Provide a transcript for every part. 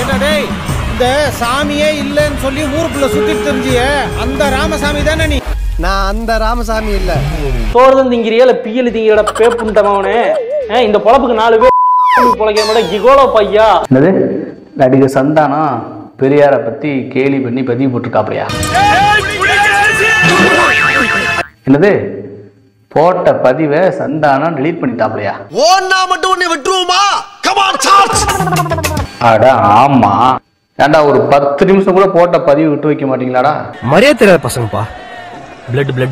ஏண்டா டேய் இந்த சாமியே இல்லைன்னு சொல்லி ஊருக்குள்ள சுத்திட்டு தெரிஞ்சிய அந்த ராமசாமி தானே நீ நான் அந்த ராமசாமி இல்ல சோறுதான் திங்கிறியா இல்ல பியல் திங்கிற பேப்புண்டவனே இந்த பொழப்புக்கு நாலு பேர் பொழைக்கிற மாட்டேன் கிகோலோ பையா என்னது நடிகர் சந்தானம் பெரியாரை பத்தி கேலி பண்ணி பதிவு போட்டிருக்காப்லையா என்னது போட்ட பதிவை சந்தானம் delete பண்ணிட்டாப்லையா ஓன்னா மட்டும் உன்னை விட்டுருவோமா கமான் சார்ஜ் அட ஆமா ஏன்டா ஒரு பத்து நிமிஷம் கூட போட்ட பதிவு விட்டு வைக்க மாட்டீங்களாடா மரியாதை தெரியாத பசங்கப்பா பிளட் பிளட்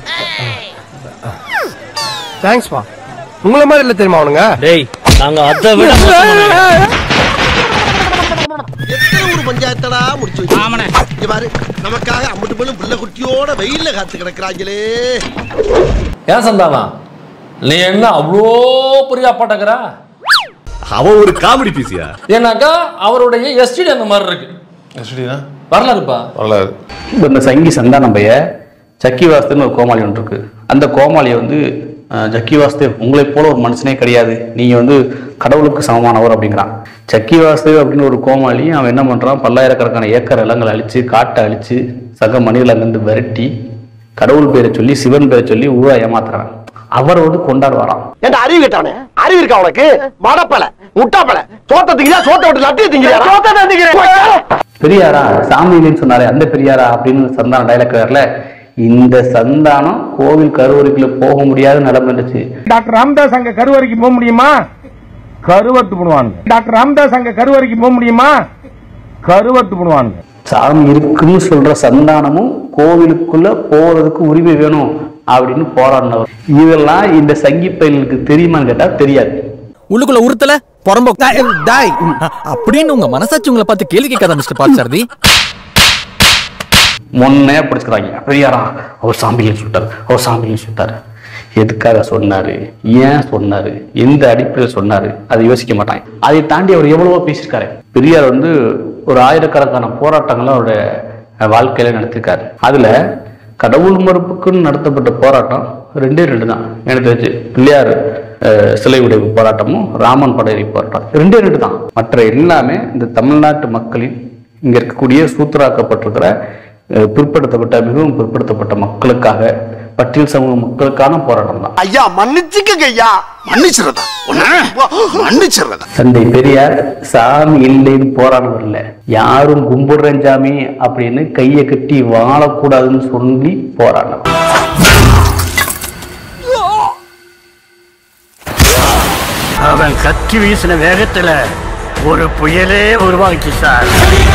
தேங்க்ஸ்ப்பா உங்களை மாதிரி இல்ல தெரியுமா அவனுங்க டேய் நாங்க அதை விட எத்தனை ஊர் பஞ்சாயத்தடா முடிச்சு வச்சு இங்க பாரு நமக்காக அம்பட்டு பெண்ணும் பிள்ளை குட்டியோட வெயில்ல காத்து கிடக்குறாங்களே ஏன் சந்தானா நீ என்ன அவ்வளோ பெரிய அப்பாட்டக்கிறா அவன் ஒரு காமெடி பீசியா ஏன்னாக்கா அவருடைய எஸ்டிடி அந்த மாதிரி இருக்கு எஸ்டினா வரலாறுப்பா வரலாறு இப்ப இந்த சங்கி சந்தானம் பைய சக்கி வாஸ்துன்னு ஒரு கோமாளி ஒன்று இருக்கு அந்த கோமாளியை வந்து அஹ், ஜக்கி வாசுதேவ் உங்களை போல ஒரு மனுஷனே கிடையாது நீங்க வந்து கடவுளுக்கு சமமானவர் அப்படிங்கிறான் சக்கி வாசுதேவ் அப்படின்னு ஒரு கோமாளி அவன் என்ன பண்றான் பல்லாயிரக்கணக்கான ஏக்கர் நிலங்களை அழிச்சு காட்டை அழிச்சு சக மனிதர்களை அங்கிருந்து விரட்டி கடவுள் பேரை சொல்லி சிவன் பேரை சொல்லி ஊரா ஏமாத்துறான் அவர் வந்து கொண்டாடுவாராம் ஏன்டா அறிவு கேட்டானே அறிவு இருக்கா உனக்கு மடப்பல முட்டாப்பல சோத்த திங்கிறியா சோத்த விட்டு லட்டிய திங்கிறியா சோத்த திங்கிறேன் பெரியாரா சாமி இல்லைன்னு சொன்னாரே அந்த பெரியாரா அப்படின்னு சந்தானம் டைலாக் வரல இந்த சந்தானம் கோவில் கருவறைக்குள்ள போக முடியாத நிலைமை இருந்துச்சு டாக்டர் ராமதாஸ் அங்க கருவறைக்கு போக முடியுமா கருவத்து பண்ணுவானுங்க டாக்டர் ராமதாஸ் அங்க கருவறைக்கு போக முடியுமா கருவத்து பண்ணுவானுங்க சாமி இருக்குன்னு சொல்ற சந்தானமும் கோவிலுக்குள்ள போறதுக்கு உரிமை வேணும் அப்படின்னு போராடினவர் இதெல்லாம் இந்த சங்கி பயிலுக்கு தெரியுமான்னு கேட்டா தெரியாது உள்ளுக்குள்ள உறுத்தல புறம்போ டாய் அப்படின்னு உங்க மனசாட்சி உங்களை பார்த்து கேள்வி கேட்காத மிஸ்டர் பாட்சாரதி முன்னே பிடிச்சிக்கிறாங்க பெரியாரா அவர் சாமியில சுட்டார் அவர் சாமியில சுட்டார் எதுக்காக சொன்னாரு ஏன் சொன்னாரு எந்த அடிப்படையில் சொன்னாரு அதை யோசிக்க மாட்டாங்க அதை தாண்டி அவர் எவ்வளவோ பேசியிருக்காரு பெரியார் வந்து ஒரு ஆயிரக்கணக்கான போராட்டங்களை அவருடைய வாழ்க்கையில நடத்திருக்காரு அதுல கடவுள் மறுப்புக்குன்னு நடத்தப்பட்ட போராட்டம் ரெண்டே ரெண்டு தான் எனக்கு தெரிஞ்சு பிள்ளையார் அஹ், சிலை உடைவு போராட்டமும் ராமன் படையெறி போராட்டம் ரெண்டே ரெண்டு தான் மற்ற எல்லாமே இந்த தமிழ்நாட்டு மக்களின் இங்க இருக்கக்கூடிய சூத்திராக்கப்பட்டிருக்கிற அஹ், பிற்படுத்தப்பட்ட மிகவும் பிற்படுத்தப்பட்ட மக்களுக்காக பட்டியல் சமூக மக்களுக்கான போராட்டம் தான் ஐயா மன்னிச்சுக்கங்க ஐயா மன்னிச்சிடுறதா மன்னிச்சிடுறதா தந்தை பெரியார் சாமி இல்லைன்னு போராடவர் இல்ல யாரும் கும்பிடுறேன் சாமி அப்படின்னு கையை கட்டி வாழக்கூடாதுன்னு சொல்லி போராடினவர் அவன் கத்தி வீசின வேகத்துல ஒரு புயலே உருவாகிச்சு சார்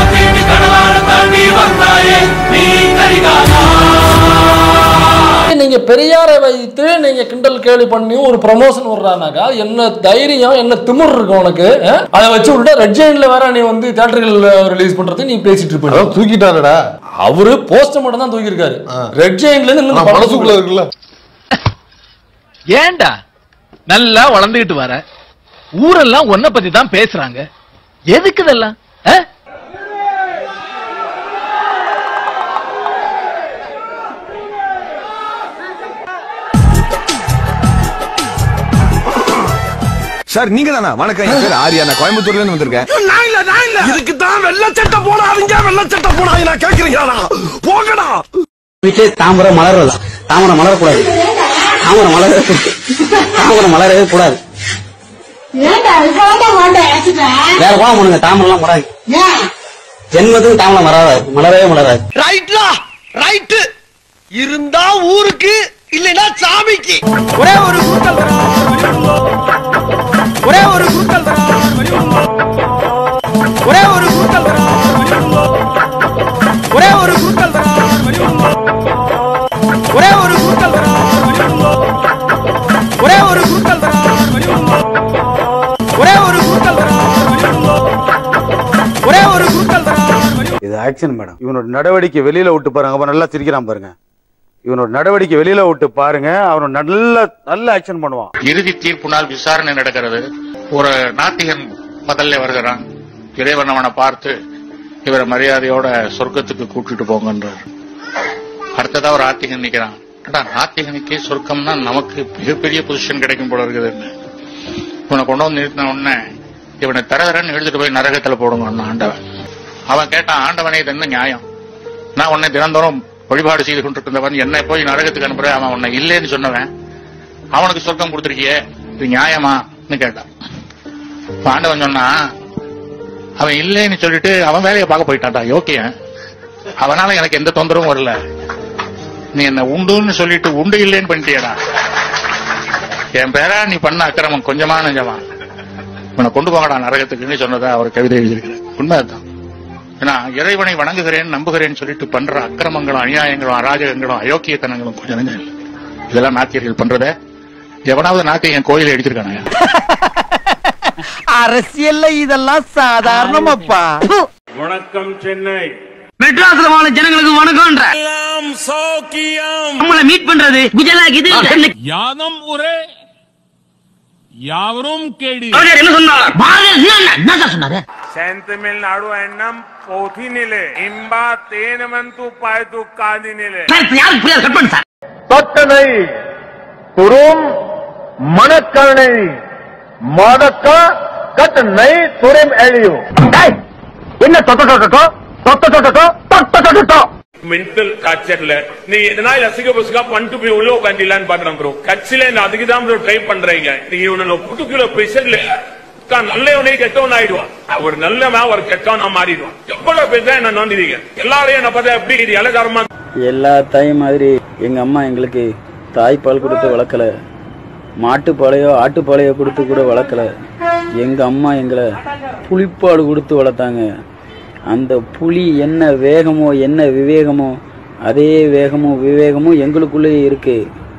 நீங்க பெரியாரை வைத்து நீங்க கிண்டல் கேலி பண்ணி ஒரு ப்ரமோஷன் விடுறானாக்கா என்ன தைரியம் என்ன திமிர் இருக்கு உனக்கு அஹ்? அதை வச்சு உள்ள ரெட் ஜெயின்ல வேற நீ வந்து தேட்டர்கள் ரிலீஸ் பண்றது நீ பேசிட்டு இருப்ப அதான் தூக்கிட்டானடா அவரு போஸ்டர் மட்டும் தான் தூக்கியிருக்காரு ரெட் ஜெயின்ல இருந்து இன்னும் ஆனா படம் மனசுக்குள்ள இருக்குல்ல ஏன்டா நல்லா வளர்ந்துகிட்டு வர ஊரெல்லாம் உன்னை பத்தி தான் பேசுறாங்க எதுக்கு இதெல்லாம் ஆ? சார் நீங்க தானா வணக்கம் என் பேர் ஆரியா நான் கோயம்புத்தூர்ல இருந்து வந்திருக்கேன் நான் இல்ல நான் இல்ல இதுக்கு தான் வெள்ள சட்டை போடாதீங்க வெள்ள சட்டை போடாதீங்க நான் கேக்குறீங்களா போங்கடா வீட்டிலே தாமரை மலர்றதா தாமரை மலரக்கூடாது தாமரை மலர தாமரை மலரவே கூடாது வேற கோவம் பண்ணுங்க தாமரைலாம் மலராது ஜென்மத்துக்கு தாமரை மலராது மலரவே மலராது ரைட்லா ரைட் இருந்தா ஊருக்கு இல்லைன்னா சாமிக்கு ஒரே ஒரு கூட்டல் ஒரே ஒரு கூட்டல் ஒரே ஒரு கூட்டல் ஒரே ஒரு கூட்டல் ஒரே ஒரு கூட்டல் ஒரே ஒரு கூட்டல் ஒரே ஒரு கூட்டல் ஒரே ஒரு கூட்டல் இது ஆக்ஷன் மேடம் இவனோட நடவடிக்கை வெளியில விட்டு பாருங்க அப்ப நல்லா சிரிக்கிறான் பாருங்க இவனோட நடவடிக்கை வெளியில விட்டு பாருங்க அவன் நல்ல நல்ல ஆக்ஷன் பண்ணுவான் இறுதி தீர்ப்பு நாள் விசாரணை நடக்கிறது ஒரு நாத்திகன் முதல்ல வருகிறான் இறைவன் அவனை பார்த்து இவரை மரியாதையோட சொர்க்கத்துக்கு கூட்டிட்டு போங்கன்றார் அடுத்ததா ஒரு ஆத்திகன் நிக்கிறான் ஏண்டா நாத்திகனுக்கே சொர்க்கம்னா நமக்கு மிகப்பெரிய பொசிஷன் கிடைக்கும் போல இருக்குதுன்னு இவனை கொண்டு வந்து நிறுத்தின உடனே இவனை தரதரன்னு எழுதிட்டு போய் நரகத்துல போடுங்க ஆண்டவன் அவன் கேட்டான் ஆண்டவனே இது என்ன நியாயம் நான் உன்னை தினந்தோறும் வழிபாடு செய்து கொண்டிருந்தவன் என்னை போய் நரகத்துக்கு அனுப்புற அவன் உன்னை இல்லைன்னு சொன்னவன் அவனுக்கு சொர்க்கம் கொடுத்திருக்கியே இது நியாயமான்னு கேட்டான் இப்ப ஆண்டவன் சொன்னா அவன் இல்லைன்னு சொல்லிட்டு அவன் வேலையை பார்க்க போயிட்டான்டா யோக்கியன் அவனால எனக்கு எந்த தொந்தரவும் வரல நீ என்ன உண்டுன்னு சொல்லிட்டு உண்டு இல்லைன்னு பண்ணிட்டியடா என் பேரா நீ பண்ண அக்கிரமம் கொஞ்சமா நெஞ்சமா உன்னை கொண்டு போங்கடா நரகத்துக்குன்னு சொன்னதா அவர் கவிதை எழுதியிருக்கிறார் உண்மை அதுதான் ஏன்னா இறைவனை வணங்குகிறேன் நம்புகிறேன்னு சொல்லிட்டு பண்ற அக்கிரமங்களும் அநியாயங்களும் அராஜகங்களும் அயோக்கியத்தனங்களும் கொஞ்சம் நெஞ்சம் இல்லை இதெல்லாம் நாத்தியர்கள் பண்றத எவனாவது நாட்டை என் கோயில எடுத்திருக்கானே அரசியல்ல இதெல்லாம் சாதாரணமாப்பா வணக்கம் சென்னை மெட்ராஸ்ல வாழ ஜனங்களுக்கு வணக்கம்ன்ற நம்மள மீட் பண்றது குஜராத் இது யாதம் ஒரே யாவரும் கேடி என்ன சொன்னார் என்ன சொன்னாரு செந்தமிழ்நாடு எண்ணம் போதினிலே இம்பா தேனவந்து பாய்து காதினிலே யாருக்கு புரியாது கட் பண்ணு சார் தொட்டனை துரும் மணக்கணை மதக்க கட்டனை துரம் எழியோ என்ன தொட்ட தொட்டோ தொட்ட தொட்டோ தொட்ட தொட்டோ மென்டல் டார்ச்சர்ல நீ எதனா ரசிக புசுகா பண்ணிட்டு போய் உள்ள உட்காந்துலான்னு பாக்குறேன் ப்ரோ கட்சியில நான் அதுக்கு தான் ப்ரோ ட்ரை பண்றீங்க நீங்க இவனை புட்டுக்குள்ள பிரஷர்ல நல்லவனே கெட்டவன் ஆயிடுவான் ஒரு நல்லவன் ஒரு கெட்டவனா மாறிடுவான் எவ்வளவு பேர் தான் என்ன நோண்டிருக்கீங்க எல்லாரையும் என்ன பார்த்தா எப்படி இது இலகாரமா எல்லா தாய் மாதிரி எங்க அம்மா எங்களுக்கு தாய்ப்பால் கொடுத்து வளர்க்கல மாட்டுப்பாலையோ ஆட்டுப்பாலையோ கொடுத்து கூட வளர்க்கல எங்க அம்மா எங்களை புளிப்பாடு கொடுத்து வளர்த்தாங்க அந்த புலி என்ன வேகமோ என்ன விவேகமோ அதே வேகமும் விவேகமும் எங்களுக்குள்ளேயே இருக்கு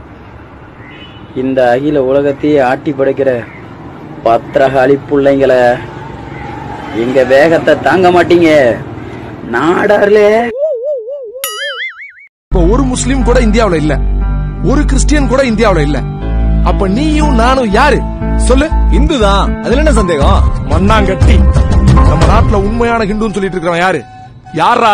இந்த அகில உலகத்தையே ஆட்டி படைக்கிற பத்திரகாளி பிள்ளைங்களை எங்க வேகத்தை தாங்க மாட்டீங்க நாடார்லே இப்போ ஒரு முஸ்லீம் கூட இந்தியாவுல இல்ல ஒரு கிறிஸ்டியன் கூட இந்தியாவுல இல்ல அப்ப நீயும் நானும் யாரு சொல்லு இந்து தான் அதுல என்ன சந்தேகம் மண்ணாங்கட்டி நம்ம நாட்டுல உண்மையான ஹிந்துன்னு சொல்லிட்டு இருக்கிறவன் யாரு யாரா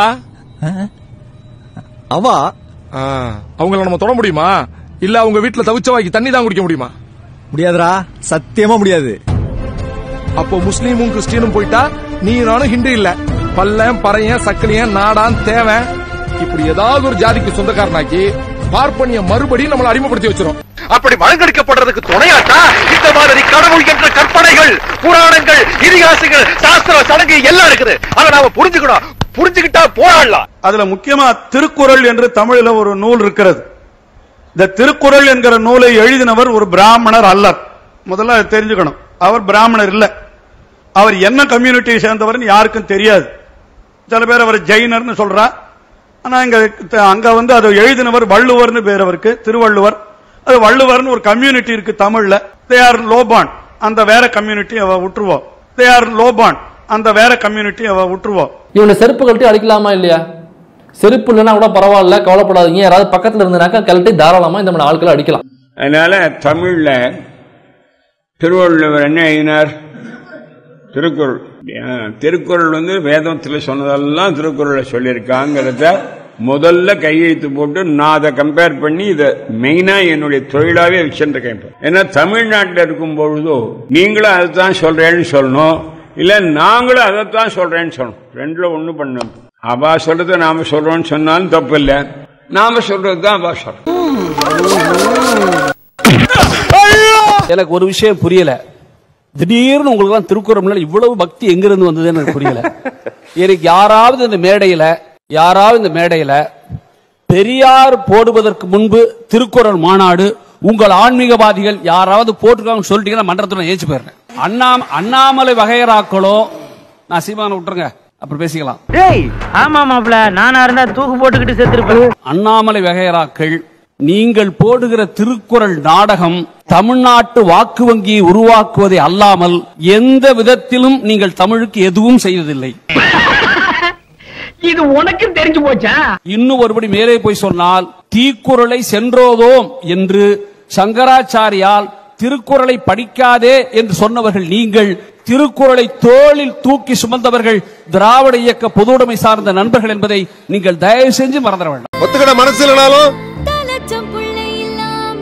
அவா அவங்கள நம்ம தொட முடியுமா இல்ல அவங்க வீட்டுல தவிச்ச வாக்கி தண்ணி தான் குடிக்க முடியுமா முடியாதுடா சத்தியமா முடியாது அப்போ முஸ்லீமும் கிறிஸ்டியனும் போயிட்டா நீ நானும் ஹிந்து இல்ல பல்லன் பறையன் சக்கிலியன் நாடான் தேவன் இப்படி ஏதாவது ஒரு ஜாதிக்கு சொந்தக்காரனாக்கி பார்ப்பனிய மறுபடியும் நம்மள அடிமைப்படுத்தி வச்சிரும் அப்படி மழுங்கடிக்கப்படுறதுக்கு துணையாட்டா இந்த மாதிரி கடவுள் என்ற கற்பனைகள் புராணங்கள் இதிகாசங்கள் சாஸ்திர சடங்கு எல்லாம் இருக்குது அதை நாம புரிஞ்சுக்கணும் புரிஞ்சுக்கிட்டா போராடலாம் அதுல முக்கியமா திருக்குறள் என்று தமிழ்ல ஒரு நூல் இருக்கிறது இந்த திருக்குறள் என்கிற நூலை எழுதினவர் ஒரு பிராமணர் அல்லர் முதல்ல அதை தெரிஞ்சுக்கணும் அவர் பிராமணர் இல்ல அவர் என்ன கம்யூனிட்டியை சேர்ந்தவர்னு யாருக்கும் தெரியாது சில பேர் அவர் ஜெயினர்னு சொல்றா ஆனா இங்க அங்க வந்து அதை எழுதினவர் வள்ளுவர்னு பேர் அவருக்கு திருவள்ளுவர் அது வள்ளுவர்னு ஒரு கம்யூனிட்டி இருக்கு தமிழ்ல தே ஆர் லோபான் அந்த வேற கம்யூனிட்டி அவ விட்டுருவோம் தே ஆர் லோபான் அந்த வேற கம்யூனிட்டி அவ விட்டுருவோம் இவனை செருப்பு கழட்டி அடிக்கலாமா இல்லையா செருப்பு இல்லைன்னா கூட பரவாயில்ல கவலைப்படாதீங்க யாராவது பக்கத்துல இருந்தனாக்கா கழட்டி தாராளமா இந்த மாதிரி ஆட்களை அடிக்கலாம் அதனால தமிழ்ல திருவள்ளுவர் என்ன எழுதினார் திருக்குறள் ஏன், திருக்குறள் வந்து வேதத்தில் சொன்னதெல்லாம் திருக்குறளை சொல்லியிருக்காங்கிறத முதல்ல கையெழுத்து போட்டு நான் அதை கம்பேர் பண்ணி இதை மெயினா என்னுடைய தொழிலாவே வச்சுருக்கேன் இப்போ. ஏன்னா தமிழ்நாட்டில் இருக்கும் பொழுதோ நீங்களும் அதைத்தான் சொல்றேன்னு சொல்லணும் இல்ல நாங்களும் அதைத்தான் சொல்றேன்னு சொல்லணும் ரெண்டுல ஒண்ணு பண்ணணும் அவா சொல்றதை நாம சொல்றோம்னு சொன்னாலும் தப்பு இல்லை நாம சொல்றது தான் அவா சொல்றோம் எனக்கு ஒரு விஷயம் புரியல திடீர்னு உங்களுக்கு திருக்குறள் முன்னாடி இவ்வளவு பக்தி எங்க இருந்து வந்தது எனக்கு புரியல எனக்கு யாராவது இந்த மேடையில யாராவது இந்த மேடையில பெரியார் போடுவதற்கு முன்பு திருக்குறள் மாநாடு உங்கள் ஆன்மீகவாதிகள் யாராவது போட்டிருக்காங்கன்னு சொல்லிட்டீங்கன்னா மன்றத்துல ஏச்சு போயிடுறேன் அண்ணா அண்ணாமலை வகையராக்களோ நான் சீமான விட்டுருங்க அப்புறம் பேசிக்கலாம் டேய் ஆமா மாப்ள நானா இருந்தா தூக்கு போட்டுக்கிட்டு செத்துருப்பேன் அண்ணாமலை வகையராக்கள் நீங்கள் போடுகிற திருக்குறள் நாடகம் தமிழ்நாட்டு வாக்கு வங்கியை உருவாக்குவதை அல்லாமல் எந்த விதத்திலும் நீங்கள் தமிழுக்கு எதுவும் செய்வதில்லை இது உனக்கு தெரிஞ்சு போச்சா இன்னும் ஒருபடி மேலே போய் சொன்னால் தீக்குறளை சென்றோதோம் என்று சங்கராச்சாரியால் திருக்குறளை படிக்காதே என்று சொன்னவர்கள் நீங்கள் திருக்குறளை தோளில் தூக்கி சுமந்தவர்கள் திராவிட இயக்க பொதுவுடைமை சார்ந்த நண்பர்கள் என்பதை நீங்கள் தயவு செஞ்சு மறந்துட வேண்டாம் ஒத்துக்கிட மனசு இல்லைனாலும் லட்சம் புள்ளை இல்லாம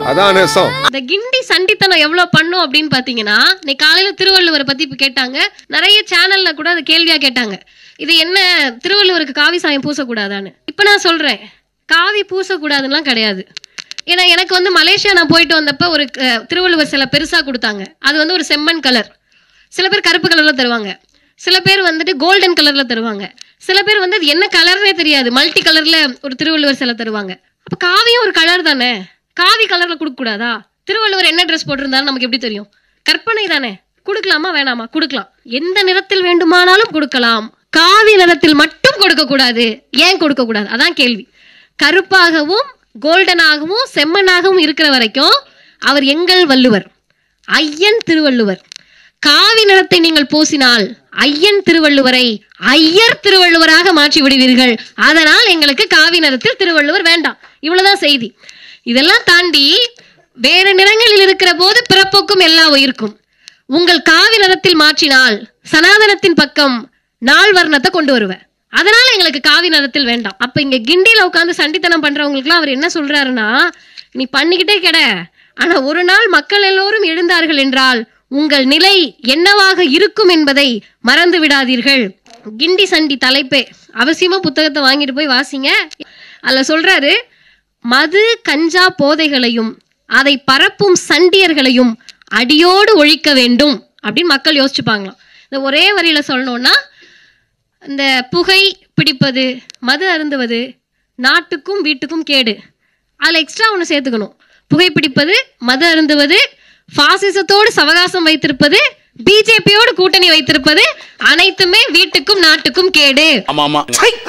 அதான் நேசம் இந்த கிண்டி சண்டித்தனம் எவ்வளவு பண்ணும் அப்படின்னு பாத்தீங்கன்னா நீ காலையில திருவள்ளுவரை பத்தி இப்ப கேட்டாங்க நிறைய சேனல்ல கூட அது கேள்வியா கேட்டாங்க இது என்ன திருவள்ளுவருக்கு காவி சாயம் பூசக்கூடாதான்னு இப்ப நான் சொல்றேன் காவி பூசக்கூடாதுன்னுலாம் கிடையாது ஏன்னா எனக்கு வந்து மலேசியா நான் போயிட்டு வந்தப்ப ஒரு அஹ், திருவள்ளுவர் சிலை பெருசா கொடுத்தாங்க அது வந்து ஒரு செம்மண் கலர் சில பேர் கருப்பு கலர்ல தருவாங்க சில பேர் வந்துட்டு கோல்டன் கலர்ல தருவாங்க சில பேர் வந்து அது என்ன கலர்னே தெரியாது மல்டி கலர்ல ஒரு திருவள்ளுவர் சிலை தருவாங்க அப்ப காவியும் ஒரு கலர் தானே காவி கலர்ல கொடுக்க கூடாதா திருவள்ளுவர் என்ன ட்ரெஸ் போட்டிருந்தாலும் நமக்கு எப்படி தெரியும் கற்பனை தானே கொடுக்கலாமா வேணாமா கொடுக்கலாம் எந்த நிறத்தில் வேண்டுமானாலும் கொடுக்கலாம் காவி நிறத்தில் மட்டும் கொடுக்க கூடாது ஏன் கொடுக்க கூடாது அதான் கேள்வி கருப்பாகவும் கோல்டனாகவும் செம்மனாகவும் இருக்கிற வரைக்கும் அவர் எங்கள் வள்ளுவர் ஐயன் திருவள்ளுவர் காவி நிறத்தை நீங்கள் பூசினால் ஐயன் திருவள்ளுவரை ஐயர் திருவள்ளுவராக மாற்றி விடுவீர்கள் அதனால் எங்களுக்கு காவி நிறத்தில் திருவள்ளுவர் வேண்டாம் இவ்வளவுதான் செய்தி இதெல்லாம் தாண்டி வேற நிறங்களில் இருக்கிற போது பிறப்புக்கும் எல்லா உயிருக்கும் உங்கள் காவி நிறத்தில் மாற்றினால் சனாதனத்தின் பக்கம் நாள் வர்ணத்தை கொண்டு வருவேன் அதனால எங்களுக்கு காவி நிறத்தில் வேண்டாம் அப்ப இங்க கிண்டியில உட்கார்ந்து சண்டித்தனம் பண்றவங்களுக்குலாம் அவர் என்ன சொல்றாருன்னா நீ பண்ணிக்கிட்டே கெட ஆனா ஒரு நாள் மக்கள் எல்லோரும் எழுந்தார்கள் என்றால் உங்கள் நிலை என்னவாக இருக்கும் என்பதை மறந்து விடாதீர்கள் கிண்டி சண்டி தலைப்பே அவசியமா புத்தகத்தை வாங்கிட்டு போய் வாசிங்க அதுல சொல்றாரு மது கஞ்சா போதைகளையும் அதை பரப்பும் சண்டியர்களையும் அடியோடு ஒழிக்க வேண்டும் அப்படின்னு மக்கள் யோசிச்சுப்பாங்களாம் இந்த ஒரே வரியில சொல்லணும்னா இந்த புகை பிடிப்பது மது அருந்துவது நாட்டுக்கும் வீட்டுக்கும் கேடு அதில் எக்ஸ்ட்ரா ஒன்று சேர்த்துக்கணும் புகைப்பிடிப்பது மது அருந்துவது பாசிசத்தோடு சவகாசம் வைத்திருப்பது பிஜேபியோடு கூட்டணி வைத்திருப்பது அனைத்துமே வீட்டுக்கும் நாட்டுக்கும் கேடு ஆமா ஆமா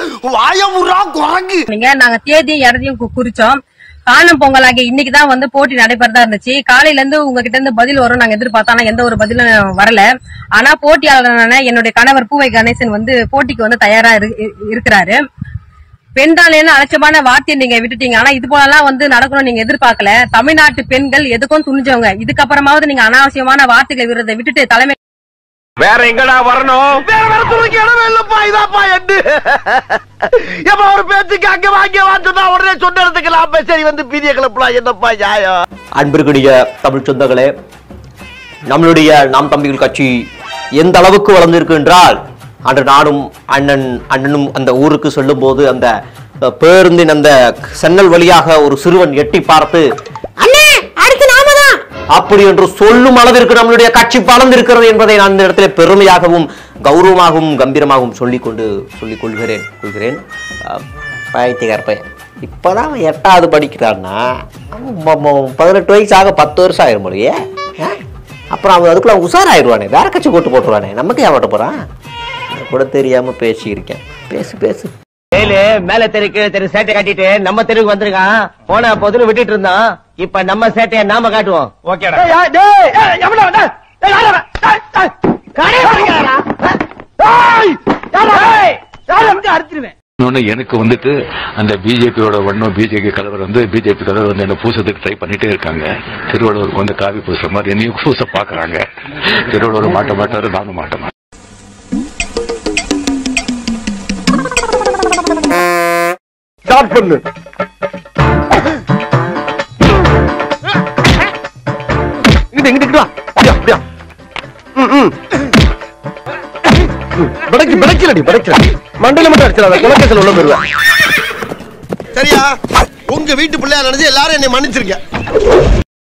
நீங்க நாங்க தேதியும் இடத்தையும் கு- குறிச்சோம் காணும் பொங்கலாகிய இன்னைக்கு தான் வந்து போட்டி நடைபெறதா இருந்துச்சு காலையில இருந்து உங்ககிட்ட இருந்து பதில் வரும் நாங்க எதிர்பார்த்தோம் ஆனா எந்த ஒரு பதிலும் வரல ஆனா போட்டியாளரான என்னுடைய கணவர் பூவை கணேசன் வந்து போட்டிக்கு வந்து தயாரா இரு- இரு- இருக்கிறாரு பெண்தானேன்னு அலட்சமான வார்த்தையை நீங்க விட்டுட்டீங்க ஆனா இது போலலாம் வந்து நடக்கணும் நீங்க எதிர்பார்க்கல தமிழ்நாட்டு பெண்கள் எதுக்கும் துணிஞ்சவங்க இதுக்கப்புறமாவது நீங்க அனாவசியமான வார்த்தைகளை விடுறதை விட்டுட்டு தலைமை வேற எங்கடா வரணும் வேற வேற துறைக்கு இடமே இல்லப்பா இதாப்பா எட்டு எப்ப ஒரு பேச்சுக்கு அங்க வாங்க வான்னு உடனே சொன்ன இடத்துக்கு லாப சரி வந்து பீதிய கிளப்பலாம் என்னப்பா நியாயம் அன்பிற்குரிய தமிழ் சொந்தங்களே நம்மளுடைய நாம் தம்பிகள் கட்சி எந்த அளவுக்கு வளர்ந்திருக்கு என்றால் அன்று நானும் அண்ணன் அண்ணனும் அந்த ஊருக்கு செல்லும்போது அந்த அஹ், பேருந்தின் அந்த சென்னல் வழியாக ஒரு சிறுவன் எட்டி பார்த்து அண்ணே அடுத்து நாம தான் அப்படி என்று சொல்லும் அளவிற்கு நம்மளுடைய கட்சி வளர்ந்திருக்கிறது என்பதை நான் இந்த இடத்துல பெருமையாகவும் கௌரவமாகவும் கம்பீரமாகவும் சொல்லிக் கொண்டு சொல்லிக் கொள்கிறேன் கொள்கிறேன் அஹ், பைத்தியக்கார பையன் இப்போதான் அவன் எட்டாவது படிக்கிறான்னா அவன் ம- ம- பதினெட்டு வயசு ஆக பத்து வருஷம் ஆயிரும் போலயே ஆ? அப்புறம் அவன் அதுக்குள்ள அவன் உஷாராயிருவானே வேற கட்சி போட்டு போட்டுருவானே நமக்கு ஏன் ஓட்ட போறான் நான் கூட தெரியாம பேசியிருக்கேன் பேசு பேசு மேலே மேல தெரு கீழே தெரு சேட்டை காட்டிட்டு நம்ம தெருவுக்கு வந்திருக்கான் போன பொதுல விட்டுட்டு இருந்தான் இப்ப நம்ம சேட்டைய நாம காட்டுவோம் ஓகேடா இன்னொன்னு எனக்கு வந்துட்டு அந்த பிஜேபியோட வண்ணம் பிஜேபி கலவர் வந்து பிஜேபி கலவர் வந்து என்ன பூசத்துக்கு ட்ரை பண்ணிட்டே இருக்காங்க திருவள்ளுவருக்கு வந்து காவி பூசுற மாதிரி என்னையும் பூச பாக்குறாங்க திருவள்ளுவர் மாட்ட மாட்டாரு நானும் மாட்ட மாட்டேன் ஸ்டார்ட் பண்ணு இங்கிட்டு இங்கிட்டு இங்கிட்டு வா அப்படியா அப்படியா ம், ம். ம், பிடைக்கு பிடைக்கலடி பிடைக்கல மண்டையில மட்டும் அடிச்சிடாத குலக்கத்தில் உள்ள போயிருவேன் சரியா உங்க வீட்டு பிள்ளையா நினைச்சு எல்லாரும் என்னை மன்னிச்சிருக்க